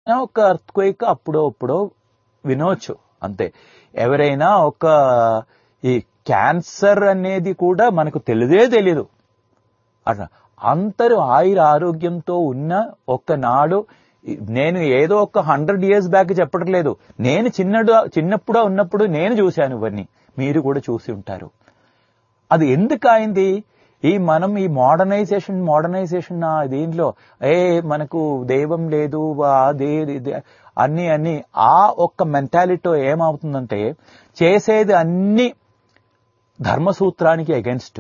ఒక అర్త్క్వేక్ అప్పుడో అప్పుడో వినవచ్చు అంతే ఎవరైనా ఒక ఈ క్యాన్సర్ అనేది కూడా మనకు తెలియదే తెలీదు అట్లా అందరూ ఆయుర ఆరోగ్యంతో ఉన్న ఒక్కనాడు నేను ఏదో ఒక హండ్రెడ్ ఇయర్స్ బ్యాక్ చెప్పడం లేదు నేను చిన్నడు చిన్నప్పుడు ఉన్నప్పుడు నేను చూశాను ఇవన్నీ మీరు కూడా చూసి ఉంటారు అది ఎందుకు అయింది ఈ మనం ఈ మోడర్నైజేషన్ మోడర్నైజేషన్ దీంట్లో ఏ మనకు దైవం లేదు అదే అన్ని అన్ని ఆ ఒక్క మెంటాలిటీతో ఏమవుతుందంటే చేసేది అన్ని ధర్మసూత్రానికి అగెన్స్ట్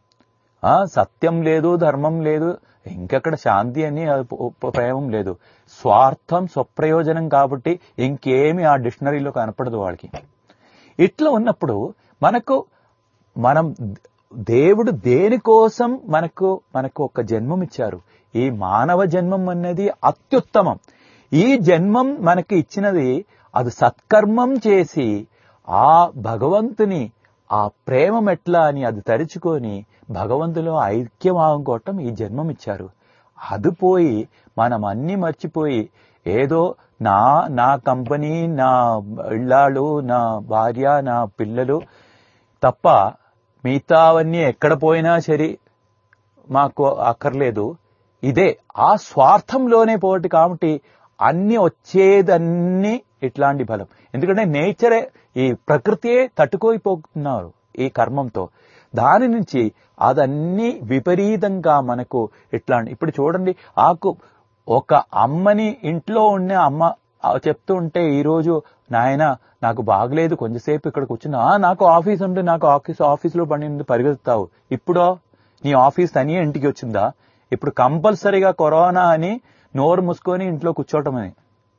సత్యం లేదు ధర్మం లేదు ఇంకెక్కడ శాంతి అని ప్రేమం లేదు స్వార్థం స్వప్రయోజనం కాబట్టి ఇంకేమి ఆ డిక్షనరీలో కనపడదు వాళ్ళకి ఇట్లా ఉన్నప్పుడు మనకు మనం దేవుడు దేనికోసం మనకు మనకు ఒక జన్మం ఇచ్చారు ఈ మానవ జన్మం అనేది అత్యుత్తమం ఈ జన్మం మనకి ఇచ్చినది అది సత్కర్మం చేసి ఆ భగవంతుని ఆ ప్రేమ ఎట్లా అని అది తరుచుకొని భగవంతులో ఐక్యం ఆగుకోవటం ఈ జన్మం ఇచ్చారు అది పోయి మనం అన్ని మర్చిపోయి ఏదో నా నా కంపెనీ నా ఇళ్ళాళ్ళు నా భార్య నా పిల్లలు తప్ప మిగతావన్నీ ఎక్కడ పోయినా సరే మాకు అక్కర్లేదు ఇదే ఆ స్వార్థంలోనే పోటీ కాబట్టి అన్ని వచ్చేదన్నీ ఇట్లాంటి బలం ఎందుకంటే నేచరే ఈ ప్రకృతియే తట్టుకోయిపోతున్నారు ఈ కర్మంతో దాని నుంచి అదన్నీ విపరీతంగా మనకు ఇట్లాంటి ఇప్పుడు చూడండి ఆకు ఒక అమ్మని ఇంట్లో ఉన్న అమ్మ చెప్తూ ఉంటే ఈరోజు నాయన నాకు బాగలేదు కొంచెంసేపు ఇక్కడ కూర్చున్నా నాకు ఆఫీస్ ఉంటే నాకు ఆఫీస్ ఆఫీస్లో పని పరిగెత్తావు ఇప్పుడో నీ ఆఫీస్ తనియే ఇంటికి వచ్చిందా ఇప్పుడు కంపల్సరీగా కరోనా అని నోరు మూసుకొని ఇంట్లో కూర్చోవటం అని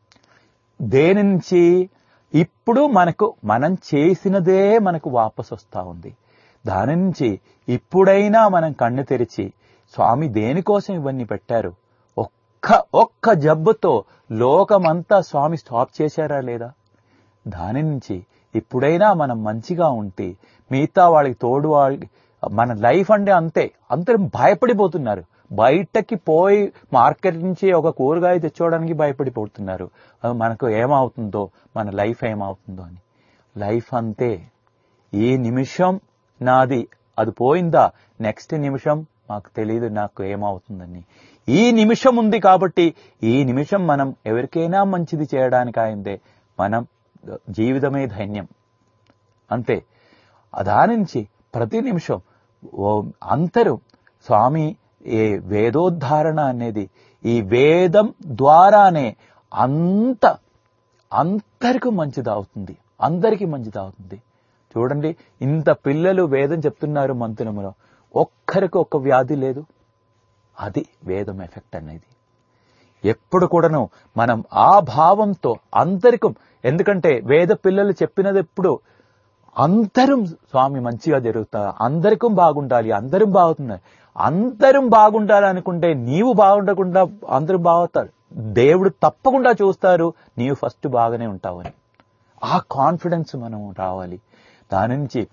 దేని నుంచి ఇప్పుడు మనకు మనం చేసినదే మనకు వాపస్ వస్తా ఉంది దాని నుంచి ఇప్పుడైనా మనం కన్ను తెరిచి స్వామి దేనికోసం ఇవన్నీ పెట్టారు ఒక్క ఒక్క జబ్బుతో లోకమంతా స్వామి స్టాప్ చేశారా లేదా దాని నుంచి ఇప్పుడైనా మనం మంచిగా ఉంటే మిగతా వాళ్ళకి తోడు వాళ్ళకి మన లైఫ్ అంటే అంతే అందరూ భయపడిపోతున్నారు బయటకి పోయి మార్కెట్ నుంచి ఒక కూరగాయ తెచ్చుకోవడానికి భయపడిపోతున్నారు మనకు ఏమవుతుందో మన లైఫ్ ఏమవుతుందో అని లైఫ్ అంతే ఈ నిమిషం నాది అది పోయిందా నెక్స్ట్ నిమిషం మాకు తెలియదు నాకు ఏమవుతుందని ఈ నిమిషం ఉంది కాబట్టి ఈ నిమిషం మనం ఎవరికైనా మంచిది చేయడానికి అయిందే మనం జీవితమే ధైన్యం అంతే దాని నుంచి ప్రతి నిమిషం అందరూ స్వామి ఏ వేదోద్ధారణ అనేది ఈ వేదం ద్వారానే అంత అందరికీ మంచిది అవుతుంది అందరికీ మంచిది అవుతుంది చూడండి ఇంత పిల్లలు వేదం చెప్తున్నారు మంత్రములో ఒక్కరికి ఒక్క వ్యాధి లేదు అది వేదం ఎఫెక్ట్ అనేది ఎప్పుడు కూడాను మనం ఆ భావంతో అందరికీ ఎందుకంటే వేద పిల్లలు చెప్పినది ఎప్పుడు అందరం స్వామి మంచిగా జరుగుతా అందరికీ బాగుండాలి అందరం బాగుతున్నారు అందరం బాగుండాలి అనుకుంటే నీవు బాగుండకుండా అందరూ బాగుతారు దేవుడు తప్పకుండా చూస్తారు నీవు ఫస్ట్ బాగానే ఉంటావని ఆ కాన్ఫిడెన్స్ మనం రావాలి దాని నుంచి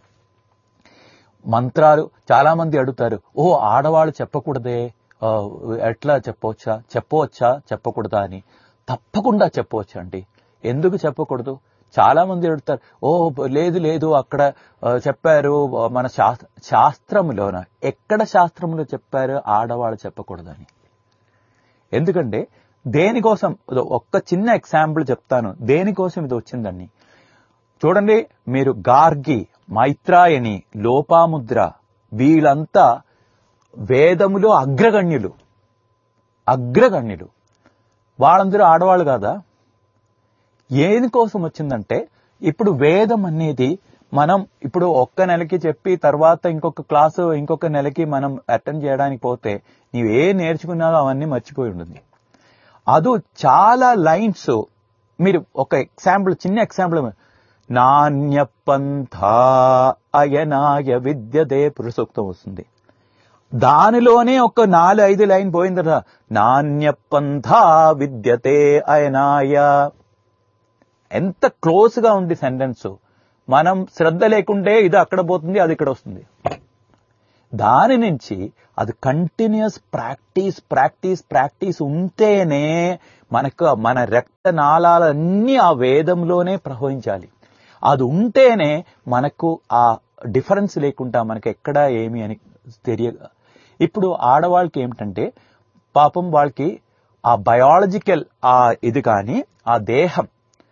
మంత్రాలు చాలా మంది అడుగుతారు ఓ ఆడవాళ్ళు చెప్పకూడదే ఎట్లా చెప్పవచ్చా చెప్పవచ్చా చెప్పకూడదా అని తప్పకుండా చెప్పవచ్చు అండి ఎందుకు చెప్పకూడదు చాలా మంది అడుగుతారు ఓ లేదు లేదు అక్కడ చెప్పారు మన శాస్త్రములోన ఎక్కడ శాస్త్రములో చెప్పారు ఆడవాళ్ళు చెప్పకూడదని ఎందుకంటే దేనికోసం ఒక్క చిన్న ఎగ్జాంపుల్ చెప్తాను దేనికోసం ఇది వచ్చిందండి చూడండి మీరు గార్గి మైత్రాయణి లోపాముద్ర వీళ్ళంతా వేదములో అగ్రగణ్యులు అగ్రగణ్యులు వాళ్ళందరూ ఆడవాళ్ళు కాదా ఏనికోసం వచ్చిందంటే ఇప్పుడు వేదం అనేది మనం ఇప్పుడు ఒక్క నెలకి చెప్పి తర్వాత ఇంకొక క్లాసు ఇంకొక నెలకి మనం అటెండ్ చేయడానికి పోతే నీవు ఏ నేర్చుకున్నావో అవన్నీ మర్చిపోయి ఉంటుంది అది చాలా లైన్స్ మీరు ఒక ఎగ్జాంపుల్ చిన్న ఎగ్జాంపుల్ నాణ్య పంథ అయనాయ విద్యదే పురుషోక్తం వస్తుంది దానిలోనే ఒక నాలుగు ఐదు లైన్ పోయిన తర్వాత నాణ్య పంథ విద్యతే అయనాయ ఎంత క్లోజ్ గా ఉంది సెంటెన్స్ మనం శ్రద్ధ లేకుంటే ఇది అక్కడ పోతుంది అది ఇక్కడ వస్తుంది దాని నుంచి అది కంటిన్యూస్ ప్రాక్టీస్ ప్రాక్టీస్ ప్రాక్టీస్ ఉంటేనే మనకు మన రక్త నాళాలన్నీ ఆ వేదంలోనే ప్రవహించాలి అది ఉంటేనే మనకు ఆ డిఫరెన్స్ లేకుండా మనకు ఎక్కడ ఏమి అని తెలియ ఇప్పుడు ఆడవాళ్ళకి ఏమిటంటే పాపం వాళ్ళకి ఆ బయాలజికల్ ఆ ఇది కానీ ఆ దేహం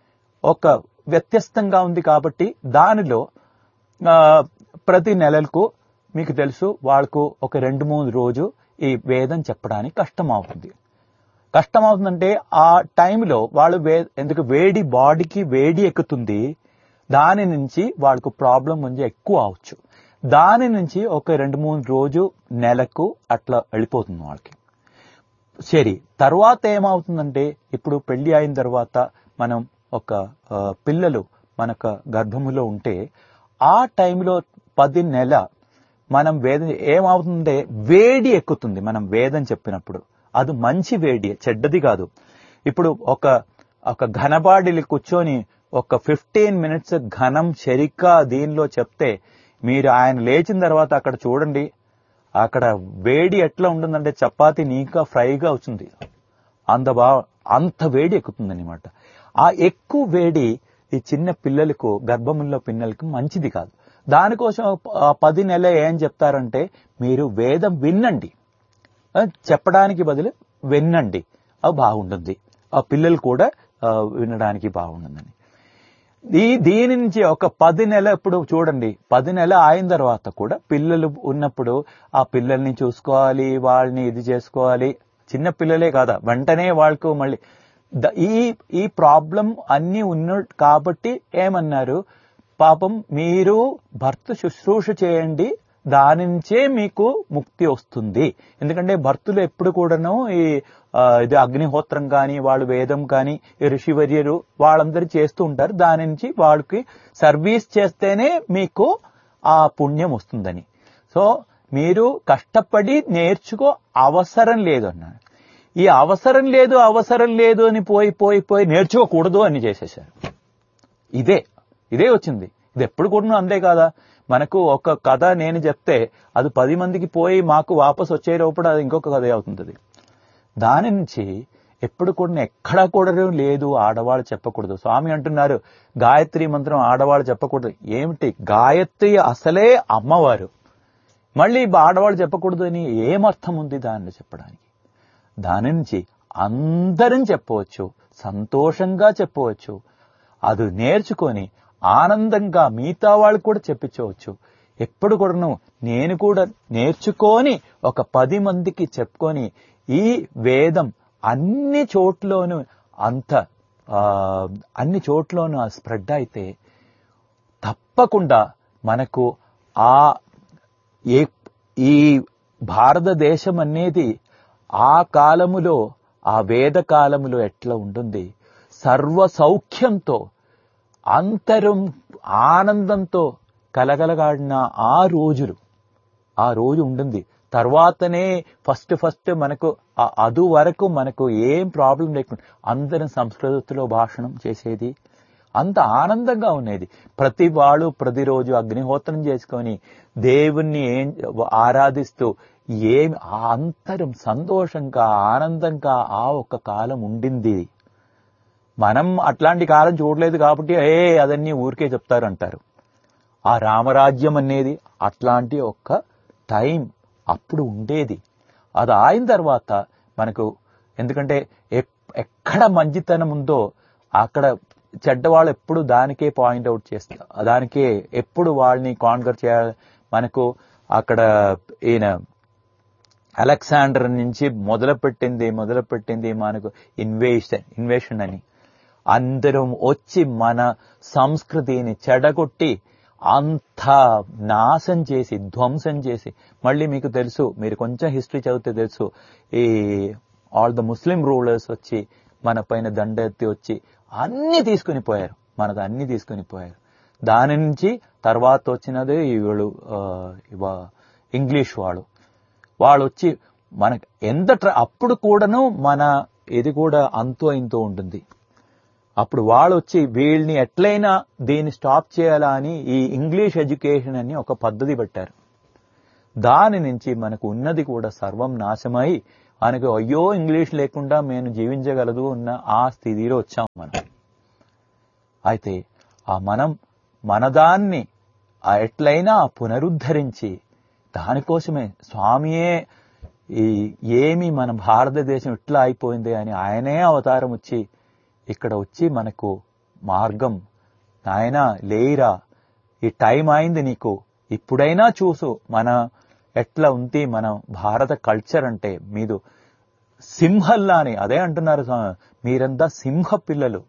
ఒక వ్యత్యస్తంగా ఉంది కాబట్టి దానిలో ఆ, ప్రతి నెలలకు మీకు తెలుసు వాళ్ళకు ఒక రెండు మూడు రోజు ఈ వేదం చెప్పడానికి కష్టం అవుతుంది కష్టం అవుతుందంటే ఆ టైంలో వాళ్ళు వే ఎందుకు వేడి బాడీకి వేడి ఎక్కుతుంది దాని నుంచి వాళ్ళకు ప్రాబ్లం కొంచెం ఎక్కువ అవచ్చు దాని నుంచి ఒక రెండు మూడు రోజు నెలకు అట్లా వెళ్ళిపోతుంది వాళ్ళకి సరే తర్వాత ఏమవుతుందంటే ఇప్పుడు పెళ్లి అయిన తర్వాత మనం ఒక ఆ, పిల్లలు మనకు గర్భములో ఉంటే ఆ టైంలో పది నెల మనం వేదం ఏమవుతుందంటే వేడి ఎక్కుతుంది మనం వేదం చెప్పినప్పుడు అది మంచి వేడి చెడ్డది కాదు ఇప్పుడు ఒక ఒక ఘనబాడిలు కూర్చొని ఒక ఫిఫ్టీన్ మినిట్స్ ఘనం శరికా దీనిలో చెప్తే మీరు ఆయన లేచిన తర్వాత అక్కడ చూడండి అక్కడ వేడి ఎట్లా ఉంటుందంటే చపాతి నీకా ఫ్రైగా అవుతుంది అంత బా అంత వేడి ఎక్కుతుంది అనమాట ఆ ఎక్కువ వేడి ఈ చిన్న పిల్లలకు గర్భముల్లో పిల్లలకు మంచిది కాదు దానికోసం ఆ పది నెల ఏం చెప్తారంటే మీరు వేదం వినండి ఆ, చెప్పడానికి బదులు వినండి అది బాగుంటుంది ఆ పిల్లలు కూడా ఆ, వినడానికి బాగుంటుందని ఈ దీని నుంచి ఒక పది నెల ఇప్పుడు చూడండి పది నెల అయిన తర్వాత కూడా పిల్లలు ఉన్నప్పుడు ఆ పిల్లల్ని చూసుకోవాలి వాళ్ళని ఇది చేసుకోవాలి చిన్న పిల్లలే కాదా వెంటనే వాళ్ళకు మళ్ళీ ద- ఈ ఈ ప్రాబ్లం అన్ని ఉన్న కాబట్టి ఏమన్నారు పాపం మీరు భర్త శుశ్రూష చేయండి దాని నుంచే మీకు ముక్తి వస్తుంది ఎందుకంటే భర్తలు ఎప్పుడు కూడాను ఈ ఆ, ఇది అగ్నిహోత్రం కానీ వాళ్ళు వేదం కానీ ఈ ఋషివర్యరు వాళ్ళందరూ చేస్తూ ఉంటారు దాని నుంచి వాళ్ళకి సర్వీస్ చేస్తేనే మీకు ఆ పుణ్యం వస్తుందని సో మీరు కష్టపడి నేర్చుకో అవసరం లేదు అన్నాడు ఈ అవసరం లేదు అవసరం లేదు అని పోయి పోయి పోయి నేర్చుకోకూడదు అని చేసేశారు ఇదే ఇదే వచ్చింది ఇది ఎప్పుడు కూడా అంతే కాదా మనకు ఒక కథ నేను చెప్తే అది పది మందికి పోయి మాకు వాపస్ వచ్చే లోపల అది ఇంకొక కథ అవుతుంది దాని నుంచి ఎప్పుడు కూడా ఎక్కడా కూడా లేదు ఆడవాళ్ళు చెప్పకూడదు స్వామి అంటున్నారు గాయత్రి మంత్రం ఆడవాళ్ళు చెప్పకూడదు ఏమిటి గాయత్రి అసలే అమ్మవారు మళ్ళీ ఆడవాళ్ళు చెప్పకూడదు అని ఏమర్థం ఉంది దాన్ని చెప్పడానికి దాని నుంచి అందరం చెప్పవచ్చు సంతోషంగా చెప్పవచ్చు అది నేర్చుకొని ఆనందంగా మిగతా వాళ్ళు కూడా చెప్పించవచ్చు ఎప్పుడు కూడాను నేను కూడా నేర్చుకొని ఒక పది మందికి చెప్పుకొని ఈ వేదం అన్ని చోట్లోనూ అంత ఆ, అన్ని చోట్లోనూ స్ప్రెడ్ అయితే తప్పకుండా మనకు ఆ ఏ ఈ భారతదేశం అనేది ఆ కాలములో ఆ వేద కాలములో ఎట్లా ఉంటుంది సర్వ సౌఖ్యంతో అంతరం ఆనందంతో కలగలగాడిన ఆ రోజులు ఆ రోజు ఉంటుంది తర్వాతనే ఫస్ట్ ఫస్ట్ మనకు ఆ అదు వరకు మనకు ఏం ప్రాబ్లం లేకుండా అందరం సంస్కృతిలో భాషణం చేసేది అంత ఆనందంగా ఉండేది ప్రతి వాళ్ళు ప్రతిరోజు అగ్నిహోత్రం చేసుకొని దేవుణ్ణి ఏం ఆరాధిస్తూ ఏం ఆ అంతరం సంతోషంగా ఆనందంగా ఆ ఒక్క కాలం ఉండింది మనం అట్లాంటి కాలం చూడలేదు కాబట్టి ఏ అదన్నీ ఊరికే చెప్తారంటారు ఆ రామరాజ్యం అనేది అట్లాంటి ఒక్క టైం అప్పుడు ఉండేది అది అయిన తర్వాత మనకు ఎందుకంటే ఎప్- ఎక్కడ మంచితనం ఉందో అక్కడ చెడ్డవాళ్ళు ఎప్పుడు దానికే పాయింట్ అవుట్ చేస్తారు దానికే ఎప్పుడు వాళ్ళని కాన్కర్ చేయాలి మనకు అక్కడ ఈయన అలెగ్జాండర్ నుంచి మొదలుపెట్టింది మొదలుపెట్టింది మనకు ఇన్వేషన్ ఇన్వేషన్ అని అందరం వచ్చి మన సంస్కృతిని చెడగొట్టి అంత నాశం చేసి ధ్వంసం చేసి మళ్ళీ మీకు తెలుసు మీరు కొంచెం హిస్టరీ చదివితే తెలుసు ఈ ఆల్ ద ముస్లిం రూలర్స్ వచ్చి మన పైన దండెత్తి వచ్చి అన్ని తీసుకుని పోయారు మనది అన్ని తీసుకుని పోయారు దాని నుంచి తర్వాత వచ్చినది వీళ్ళు ఆ, ఇవ- ఇంగ్లీష్ వాళ్ళు వాళ్ళు వచ్చి మనకి ఎంత ట్ర- అప్పుడు కూడాను మన ఇది కూడా అంతో ఇంతో ఉంటుంది అప్పుడు వాళ్ళు వచ్చి వీళ్ళని ఎట్లయినా దీన్ని స్టాప్ చేయాలా అని ఈ ఇంగ్లీష్ ఎడ్యుకేషన్ అని ఒక పద్ధతి పెట్టారు దాని నుంచి మనకు ఉన్నది కూడా సర్వం నాశమై మనకు అయ్యో ఇంగ్లీష్ లేకుండా నేను జీవించగలదు ఉన్న ఆ స్థితిలో వచ్చాం మనం అయితే ఆ మనం మనదాన్ని ఆ ఎట్లయినా పునరుద్ధరించి దానికోసమే స్వామియే ఈ ఏమి మన భారతదేశం ఇట్లా అయిపోయింది అని ఆయనే అవతారం వచ్చి ఇక్కడ వచ్చి మనకు మార్గం నాయన లేయిరా ఈ టైం అయింది నీకు ఇప్పుడైనా చూసు మన ఎట్లా ఉంది మన భారత కల్చర్ అంటే మీరు సింహల్లాని అదే అంటున్నారు స్వామి మీరంతా సింహ పిల్లలు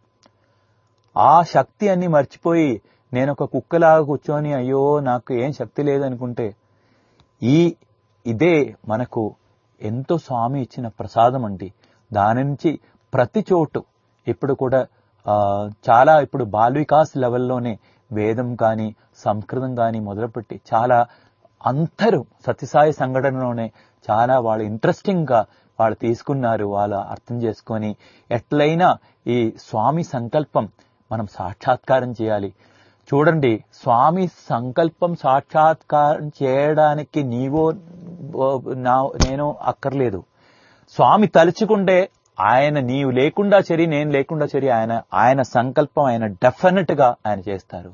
ఆ శక్తి అన్ని మర్చిపోయి నేను ఒక కుక్కలాగా కూర్చొని అయ్యో నాకు ఏం శక్తి లేదనుకుంటే ఈ ఇదే మనకు ఎంతో స్వామి ఇచ్చిన ప్రసాదం అండి దాని నుంచి ప్రతి చోటు ఇప్పుడు కూడా ఆ, చాలా ఇప్పుడు బాల్ వికాస్ లెవెల్లోనే వేదం కానీ సంస్కృతం కానీ మొదలుపెట్టి చాలా అందరూ సత్యసాయి సంఘటనలోనే చాలా వాళ్ళు ఇంట్రెస్టింగ్ గా వాళ్ళు తీసుకున్నారు వాళ్ళు అర్థం చేసుకొని ఎట్లయినా ఈ స్వామి సంకల్పం మనం సాక్షాత్కారం చేయాలి చూడండి స్వామి సంకల్పం సాక్షాత్కారం చేయడానికి నీవో ఓ, నా నేను అక్కర్లేదు స్వామి తలుచుకుంటే ఆయన నీవు లేకుండా సరి నేను లేకుండా సరి ఆయన ఆయన సంకల్పం ఆయన డెఫినెట్ గా ఆయన చేస్తారు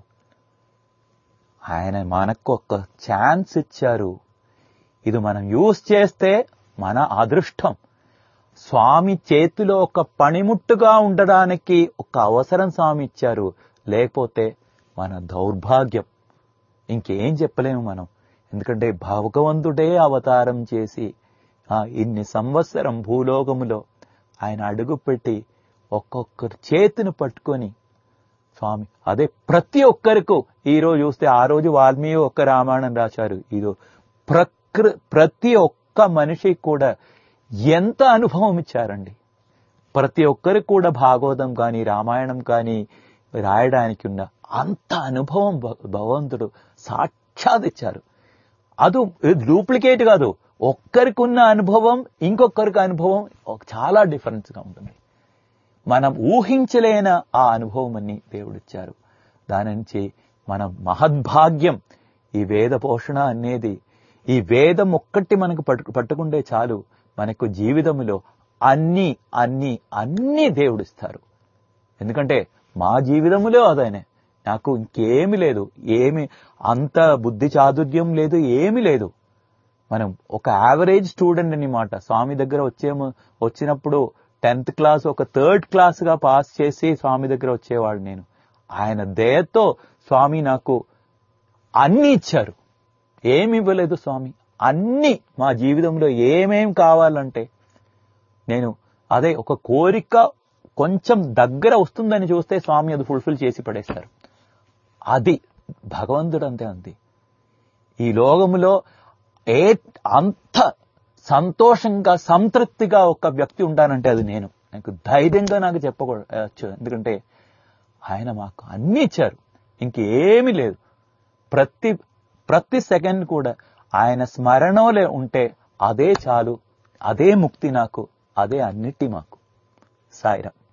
ఆయన మనకు ఒక ఛాన్స్ ఇచ్చారు ఇది మనం యూజ్ చేస్తే మన అదృష్టం స్వామి చేతిలో ఒక పనిముట్టుగా ఉండడానికి ఒక అవసరం స్వామి ఇచ్చారు లేకపోతే మన దౌర్భాగ్యం ఇంకేం చెప్పలేము మనం ఎందుకంటే భగవంతుడే అవతారం చేసి ఆ ఇన్ని సంవత్సరం భూలోకములో ఆయన అడుగుపెట్టి ఒక్కొక్కరి చేతిని పట్టుకొని స్వామి అదే ప్రతి ఒక్కరికి ఈ రోజు చూస్తే ఆ రోజు వాల్మీకి ఒక్క రామాయణం రాశారు ఇది ప్రకృ ప్రతి ఒక్క మనిషికి కూడా ఎంత అనుభవం ఇచ్చారండి ప్రతి ఒక్కరికి కూడా భాగవతం కానీ రామాయణం కానీ రాయడానికి ఉన్న అంత అనుభవం భ- భగవంతుడు సాక్షాత్ ఇచ్చారు అది డూప్లికేట్ కాదు ఒక్కరికి ఉన్న అనుభవం ఇంకొకరికి అనుభవం ఒక- చాలా డిఫరెన్స్ గా ఉంటుంది మనం ఊహించలేన ఆ అనుభవం అని దేవుడిచ్చారు దాని నుంచి మన మహద్భాగ్యం ఈ వేద పోషణ అనేది ఈ వేదం ఒక్కటి మనకు పట్టు పట్టుకుంటే చాలు మనకు జీవితంలో అన్ని అన్ని అన్ని దేవుడిస్తారు ఎందుకంటే మా జీవితంలో అదనే నాకు ఇంకేమి లేదు ఏమి అంత బుద్ధి చాతుర్యం లేదు ఏమి లేదు మనం ఒక యావరేజ్ స్టూడెంట్ అన్నమాట స్వామి దగ్గర వచ్చేమో వచ్చినప్పుడు టెన్త్ క్లాస్ ఒక థర్డ్ క్లాస్ గా పాస్ చేసి స్వామి దగ్గర వచ్చేవాడు నేను ఆయన దయతో స్వామి నాకు అన్ని ఇచ్చారు ఏమి ఇవ్వలేదు స్వామి అన్ని మా జీవితంలో ఏమేం కావాలంటే నేను అదే ఒక కోరిక కొంచెం దగ్గర వస్తుందని చూస్తే స్వామి అది ఫుల్ఫిల్ చేసి పడేస్తారు అది భగవంతుడు అంతే అంతే ఈ లోకములో ఏ అంత సంతోషంగా సంతృప్తిగా ఒక వ్యక్తి ఉంటానంటే అది నేను నాకు ధైర్యంగా నాకు చెప్పకూడదు ఎందుకంటే ఆయన మాకు అన్ని ఇచ్చారు ఇంకేమీ లేదు ప్రతి ప్రతి సెకండ్ కూడా ఆయన స్మరణలో ఉంటే అదే చాలు అదే ముక్తి నాకు అదే అన్నిటి మాకు సాయిరా